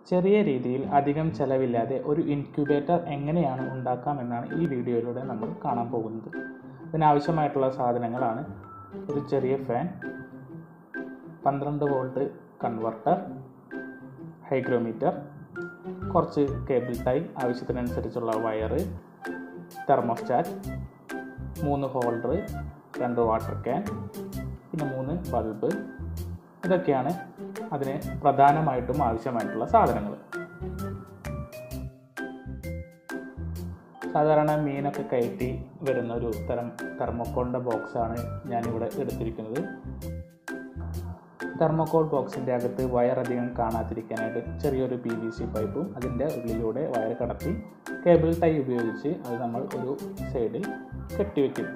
ചെറിയ രീതിയിൽ അധികം ചെലവില്ലാതെ ഒരു ഇൻക്യുബേറ്റർ എങ്ങനെയാണ് ഉണ്ടാക്കാമെന്നാണ് ഈ വീഡിയോയിലൂടെ നമ്മൾ കാണാൻ പോകുന്നത് ഇതിനാവശ്യമായിട്ടുള്ള സാധനങ്ങളാണ് ഒരു ചെറിയ ഫാൻ പന്ത്രണ്ട് വോൾട്ട് കൺവെർട്ടർ ഹൈഗ്രോമീറ്റർ കുറച്ച് കേബിൾ ടൈ ആവശ്യത്തിനനുസരിച്ചുള്ള വയറ് തെർമോസ്റ്റാറ്റ് മൂന്ന് ഹോൾഡർ രണ്ട് വാട്ടർ ക്യാൻ പിന്നെ മൂന്ന് ബൾബ് ഇതൊക്കെയാണ് അതിന് പ്രധാനമായിട്ടും ആവശ്യമായിട്ടുള്ള സാധനങ്ങൾ സാധാരണ മീനൊക്കെ കയറ്റി വരുന്ന ഒരു തരം തെർമോക്കോളിൻ്റെ ബോക്സാണ് ഞാനിവിടെ എടുത്തിരിക്കുന്നത് തെർമോക്കോൾ ബോക്സിൻ്റെ അകത്ത് വയർ അധികം കാണാതിരിക്കാനായിട്ട് ചെറിയൊരു പി വി സി പൈപ്പും അതിൻ്റെ ഉള്ളിലൂടെ വയർ കടത്തി കേബിൾ ടൈ ഉപയോഗിച്ച് അത് നമ്മൾ ഒരു സൈഡിൽ കെട്ടിവെക്കും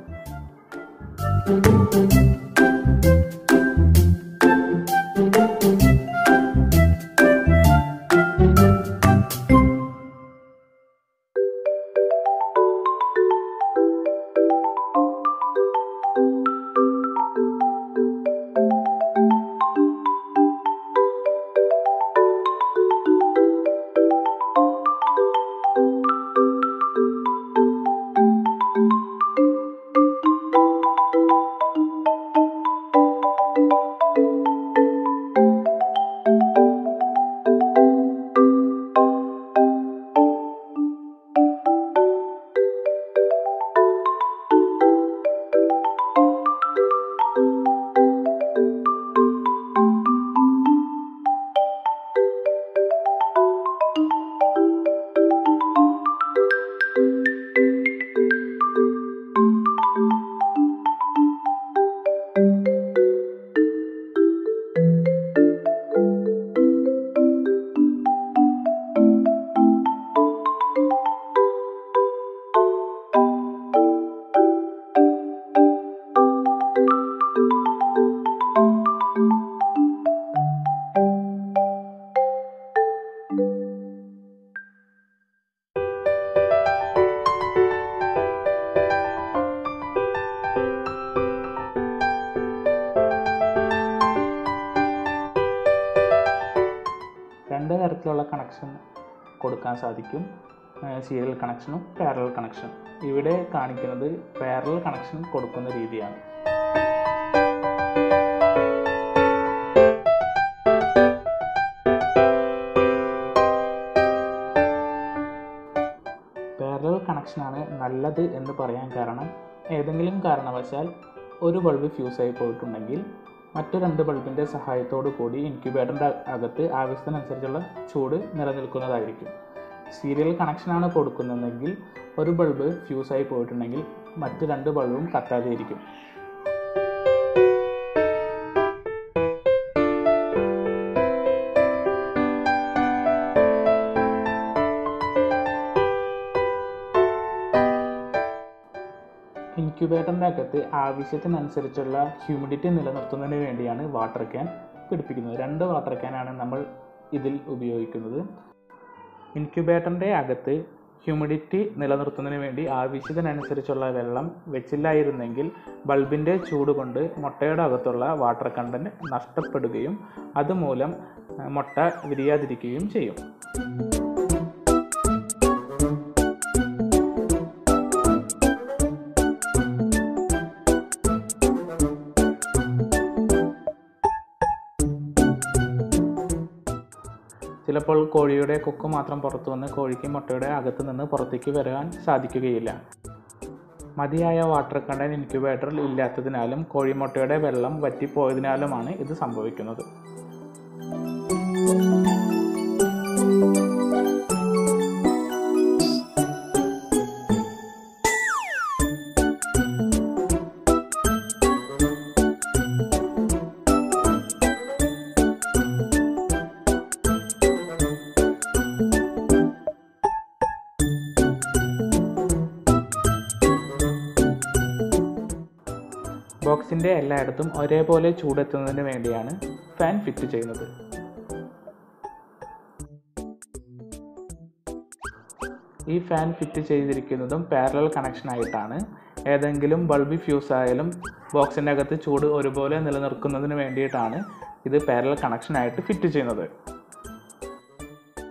രണ്ട് തരത്തിലുള്ള കണക്ഷൻ കൊടുക്കാൻ സാധിക്കും സീരിയൽ കണക്ഷനും പാരലൽ കണക്ഷൻ ഇവിടെ കാണിക്കുന്നത് പാരലൽ കണക്ഷൻ കൊടുക്കുന്ന രീതിയാണ് പാരലൽ കണക്ഷനാണ് നല്ലത് എന്ന് പറയാൻ കാരണം ഏതെങ്കിലും കാരണവശാൽ ഒരു ബൾബ് ഫ്യൂസായി പോയിട്ടുണ്ടെങ്കിൽ മറ്റു രണ്ട് ബൾബിൻ്റെ സഹായത്തോടു കൂടി ഇൻക്യുബേറ്ററിൻ്റെ അകത്ത് ആവശ്യത്തിനനുസരിച്ചുള്ള ചൂട് നിലനിൽക്കുന്നതായിരിക്കും സീരിയൽ കണക്ഷനാണ് കൊടുക്കുന്നതെങ്കിൽ ഒരു ബൾബ് ഫ്യൂസായി പോയിട്ടുണ്ടെങ്കിൽ മറ്റ് രണ്ട് ബൾബും കത്താതെ ഇരിക്കും ഇൻക്യുബേറ്ററിൻ്റെ അകത്ത് ആവശ്യത്തിനനുസരിച്ചുള്ള ഹ്യൂമിഡിറ്റി നിലനിർത്തുന്നതിന് വേണ്ടിയാണ് വാട്ടർ ക്യാൻ പിടിപ്പിക്കുന്നത് രണ്ട് വാട്ടർ ക്യാനാണ് നമ്മൾ ഇതിൽ ഉപയോഗിക്കുന്നത് ഇൻക്യുബേറ്ററിൻ്റെ അകത്ത് ഹ്യൂമിഡിറ്റി നിലനിർത്തുന്നതിന് വേണ്ടി ആവശ്യത്തിനനുസരിച്ചുള്ള വെള്ളം വെച്ചില്ലായിരുന്നെങ്കിൽ ബൾബിൻ്റെ ചൂട് കൊണ്ട് മുട്ടയുടെ അകത്തുള്ള വാട്ടർ കണ്ടൻറ്റ് നഷ്ടപ്പെടുകയും അതുമൂലം മുട്ട വിരിയാതിരിക്കുകയും ചെയ്യും ചിലപ്പോൾ കോഴിയുടെ കൊക്ക് മാത്രം പുറത്തു വന്ന് കോഴിക്ക് മുട്ടയുടെ അകത്ത് നിന്ന് പുറത്തേക്ക് വരാൻ സാധിക്കുകയില്ല മതിയായ വാട്ടർ കണ്ടൻ ഇൻക്യുബേറ്ററിൽ ഇല്ലാത്തതിനാലും കോഴിമുട്ടയുടെ വെള്ളം വറ്റിപ്പോയതിനാലുമാണ് ഇത് സംഭവിക്കുന്നത് ബോക്സിൻ്റെ എല്ലായിടത്തും ഒരേപോലെ ചൂടെത്തുന്നതിന് വേണ്ടിയാണ് ഫാൻ ഫിറ്റ് ചെയ്യുന്നത് ഈ ഫാൻ ഫിറ്റ് ചെയ്തിരിക്കുന്നതും പാരലൽ കണക്ഷൻ ആയിട്ടാണ് ഏതെങ്കിലും ബൾബ് ഫ്യൂസ് ആയാലും ബോക്സിൻ്റെ അകത്ത് ചൂട് ഒരുപോലെ നിലനിർത്തുന്നതിന് വേണ്ടിയിട്ടാണ് ഇത് പാരലൽ കണക്ഷൻ ആയിട്ട് ഫിറ്റ് ചെയ്യുന്നത്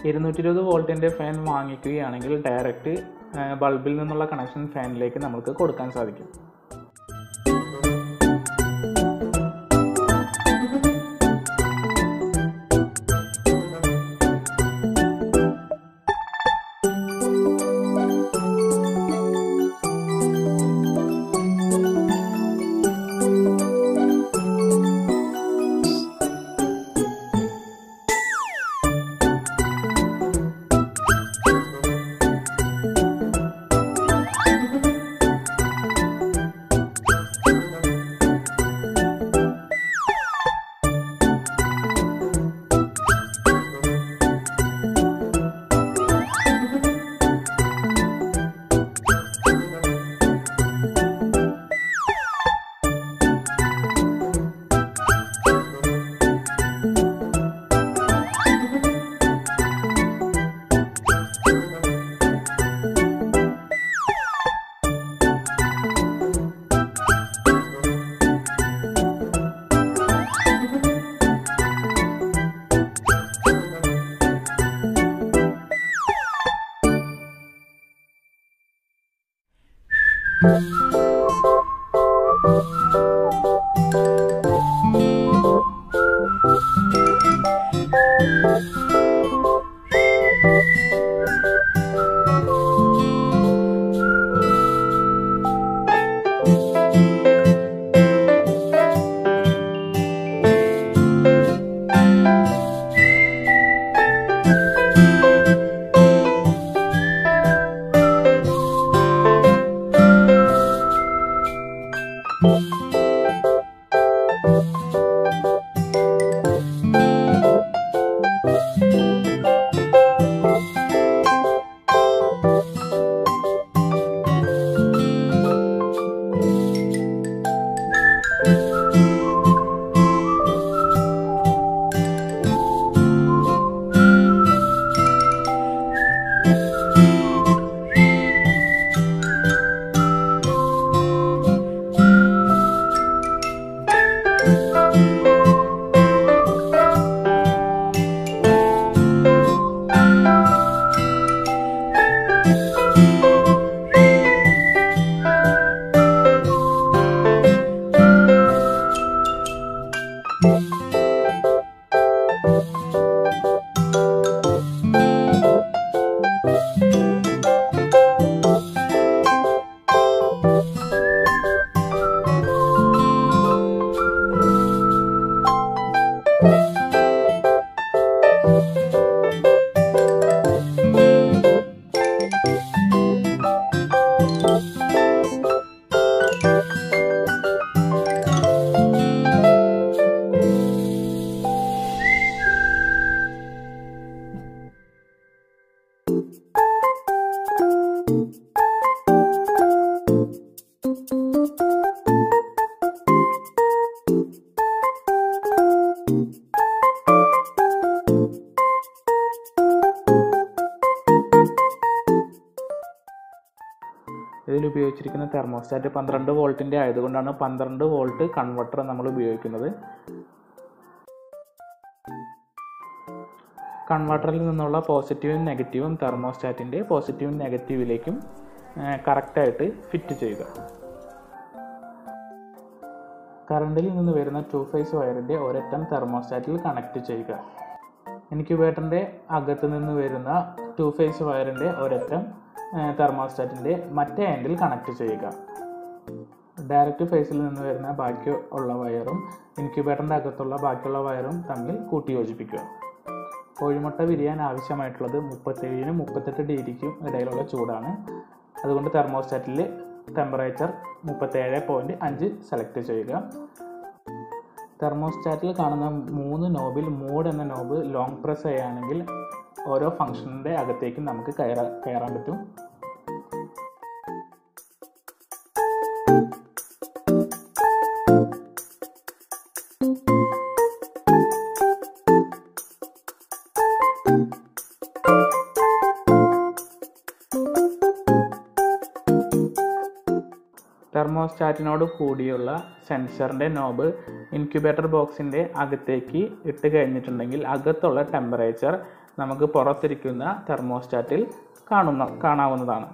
ഇരുന്നൂറ്റി ഇരുപത് വോൾട്ടിൻ്റെ ഫാൻ വാങ്ങിക്കുകയാണെങ്കിൽ ഡയറക്റ്റ് ബൾബിൽ നിന്നുള്ള കണക്ഷൻ ഫാനിലേക്ക് നമുക്ക് കൊടുക്കാൻ സാധിക്കും ഇതിൽ ഉപയോഗിച്ചിരിക്കുന്ന തെർമോസ്റ്റാറ്റ് പന്ത്രണ്ട് വോൾട്ടിൻ്റെ ആയതുകൊണ്ടാണ് പന്ത്രണ്ട് വോൾട്ട് കൺവെർട്ടർ നമ്മൾ ഉപയോഗിക്കുന്നത് കൺവെർട്ടറിൽ നിന്നുള്ള പോസിറ്റീവും നെഗറ്റീവും തെർമോസ്റ്റാറ്റിൻ്റെ പോസിറ്റീവും നെഗറ്റീവിലേക്കും കറക്റ്റായിട്ട് ഫിറ്റ് ചെയ്യുക കറണ്ടിൽ നിന്ന് വരുന്ന ടു ഫേസ് വയറിൻ്റെ ഒരറ്റം തെർമോസ്റ്റാറ്റിൽ കണക്ട് ചെയ്യുക ഇൻക്യുബേറ്ററിൻ്റെ അകത്ത് നിന്ന് വരുന്ന ടു ഫേസ് വയറിൻ്റെ ഒരറ്റം തെർമോസ്റ്റാറ്റിൻ്റെ മറ്റേ എൻഡിൽ കണക്ട് ചെയ്യുക ഡയറക്റ്റ് ഫേസിൽ നിന്ന് വരുന്ന ബാക്കി ഉള്ള വയറും ഇൻക്യുബേറ്ററിൻ്റെ അകത്തുള്ള ബാക്കിയുള്ള വയറും തമ്മിൽ കൂട്ടിയോജിപ്പിക്കുക കോഴിമുട്ട വിരിയാൻ ആവശ്യമായിട്ടുള്ളത് മുപ്പത്തേഴിനും മുപ്പത്തെട്ട് ഡിഗ്രിക്കും ഇടയിലുള്ള ചൂടാണ് അതുകൊണ്ട് തെർമോസ്റ്റാറ്റിൽ ടെമ്പറേച്ചർ മുപ്പത്തേഴ് പോയിൻറ്റ് അഞ്ച് സെലക്ട് ചെയ്യുക തെർമോസ്റ്റാറ്റിൽ കാണുന്ന മൂന്ന് നോബിൽ മോഡ് എന്ന നോബ് ലോങ് പ്രസ് ചെയ്യുകയാണെങ്കിൽ ഓരോ ഫംഗ്ഷനിൻ്റെ അകത്തേക്കും നമുക്ക് കയറാൻ കയറാൻ പറ്റും തെർമോസ്റ്റാറ്റിനോട് കൂടിയുള്ള സെൻസറിൻ്റെ നോബ് ഇൻക്യുബേറ്റർ ബോക്സിൻ്റെ അകത്തേക്ക് ഇട്ട് കഴിഞ്ഞിട്ടുണ്ടെങ്കിൽ അകത്തുള്ള ടെമ്പറേച്ചർ നമുക്ക് പുറത്തിരിക്കുന്ന തെർമോസ്റ്റാറ്റിൽ കാണുന്ന കാണാവുന്നതാണ്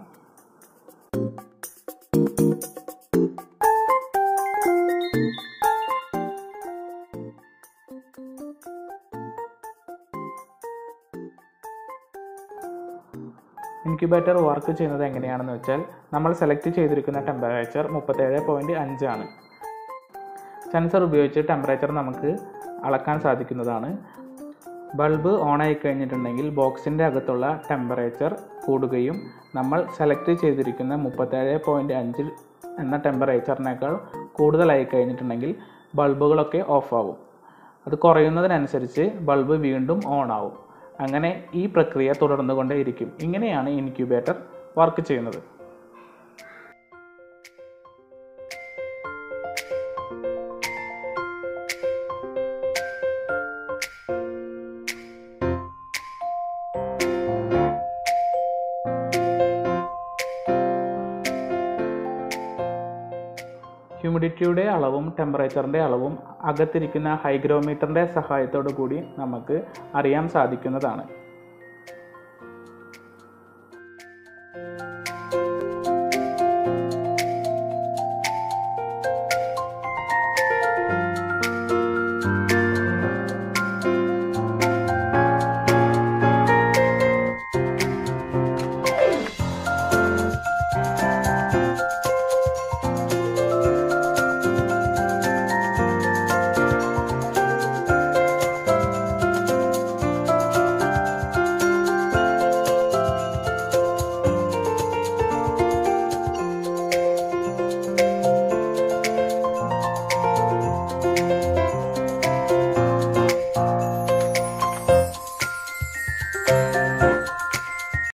ഇൻക്യുബേറ്റർ വർക്ക് ചെയ്യുന്നത് എങ്ങനെയാണെന്ന് വെച്ചാൽ നമ്മൾ സെലക്ട് ചെയ്തിരിക്കുന്ന ടെമ്പറേച്ചർ മുപ്പത്തേഴ് പോയിൻറ്റ് അഞ്ചാണ് സെൻസർ ഉപയോഗിച്ച് ടെമ്പറേച്ചർ നമുക്ക് അളക്കാൻ സാധിക്കുന്നതാണ് ബൾബ് ഓൺ ആയി കഴിഞ്ഞിട്ടുണ്ടെങ്കിൽ ബോക്സിൻ്റെ അകത്തുള്ള ടെമ്പറേച്ചർ കൂടുകയും നമ്മൾ സെലക്ട് ചെയ്തിരിക്കുന്ന മുപ്പത്തേഴ് പോയിൻറ്റ് അഞ്ച് എന്ന ടെമ്പറേച്ചറിനേക്കാൾ കൂടുതലായി കഴിഞ്ഞിട്ടുണ്ടെങ്കിൽ ബൾബുകളൊക്കെ ഓഫ് ആവും അത് കുറയുന്നതിനനുസരിച്ച് ബൾബ് വീണ്ടും ഓൺ ആവും അങ്ങനെ ഈ പ്രക്രിയ തുടർന്നുകൊണ്ടേയിരിക്കും ഇങ്ങനെയാണ് ഇൻക്യുബേറ്റർ വർക്ക് ചെയ്യുന്നത് ഹ്യൂമിഡിറ്റിയുടെ അളവും ടെമ്പറേച്ചറിൻ്റെ അളവും അകത്തിരിക്കുന്ന ഹൈഗ്രോമീറ്ററിൻ്റെ സഹായത്തോടു കൂടി നമുക്ക് അറിയാൻ സാധിക്കുന്നതാണ്